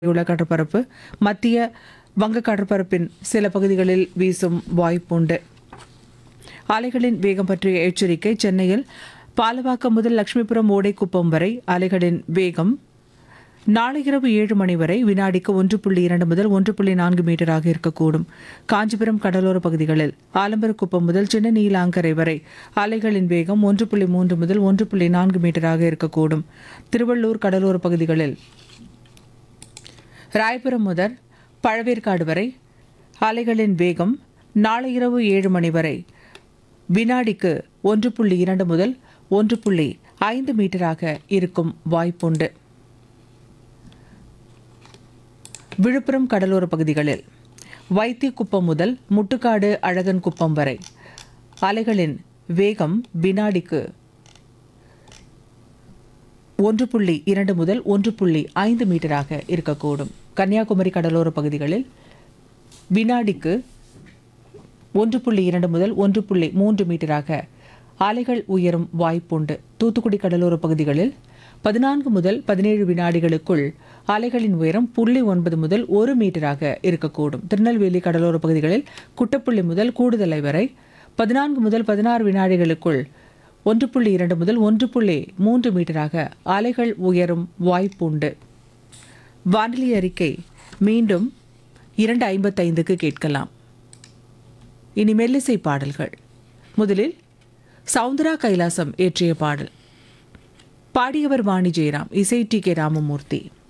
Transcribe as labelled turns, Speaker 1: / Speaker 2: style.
Speaker 1: உள்ள கடற்பரப்பு மத்திய வங்க கடற்பரப்பின் சில பகுதிகளில் வீசும் வாய்ப்புண்டு அலைகளின் வேகம் பற்றிய எச்சரிக்கை சென்னையில் பாலவாக்கம் முதல் லட்சுமிபுரம் ஓடைக்குப்பம் வரை அலைகளின் வேகம் நாளை இரவு ஏழு மணி வரை வினாடிக்கு ஒன்று புள்ளி இரண்டு முதல் ஒன்று புள்ளி நான்கு மீட்டராக இருக்கக்கூடும் காஞ்சிபுரம் கடலோர பகுதிகளில் ஆலம்பரக்குப்பம் முதல் சின்ன நீலாங்கரை வரை அலைகளின் வேகம் ஒன்று புள்ளி மூன்று முதல் ஒன்று புள்ளி நான்கு மீட்டராக இருக்கக்கூடும் திருவள்ளூர் கடலோர பகுதிகளில் ராயபுரம் முதல் பழவேற்காடு வரை அலைகளின் வேகம் நாளை இரவு ஏழு மணி வரை வினாடிக்கு ஒன்று புள்ளி இரண்டு முதல் ஒன்று புள்ளி ஐந்து மீட்டராக இருக்கும் வாய்ப்புண்டு விழுப்புரம் கடலோர பகுதிகளில் வைத்தியக்குப்பம் முதல் முட்டுக்காடு அழகன் குப்பம் வரை அலைகளின் வேகம் வினாடிக்கு ஒன்று புள்ளி இரண்டு முதல் ஒன்று புள்ளி ஐந்து மீட்டராக இருக்கக்கூடும் கன்னியாகுமரி கடலோர பகுதிகளில் வினாடிக்கு ஒன்று புள்ளி இரண்டு முதல் ஒன்று புள்ளி மூன்று மீட்டராக அலைகள் உயரும் வாய்ப்புண்டு தூத்துக்குடி கடலோர பகுதிகளில் பதினான்கு முதல் பதினேழு வினாடிகளுக்குள் அலைகளின் உயரம் புள்ளி ஒன்பது முதல் ஒரு மீட்டராக இருக்கக்கூடும் திருநெல்வேலி கடலோர பகுதிகளில் குட்டப்புள்ளி முதல் கூடுதலை வரை பதினான்கு முதல் பதினாறு வினாடிகளுக்குள் ஒன்று புள்ளி இரண்டு முதல் ஒன்று புள்ளி மூன்று மீட்டராக அலைகள் உயரும் வாய்ப்புண்டு வானிலை அறிக்கை மீண்டும் இரண்டு ஐம்பத்தைந்துக்கு கேட்கலாம் இனி மெல்லிசை பாடல்கள் முதலில் சவுந்தரா கைலாசம் இயற்றிய பாடல் பாடியவர் வாணி ஜெயராம் இசை டி கே ராமமூர்த்தி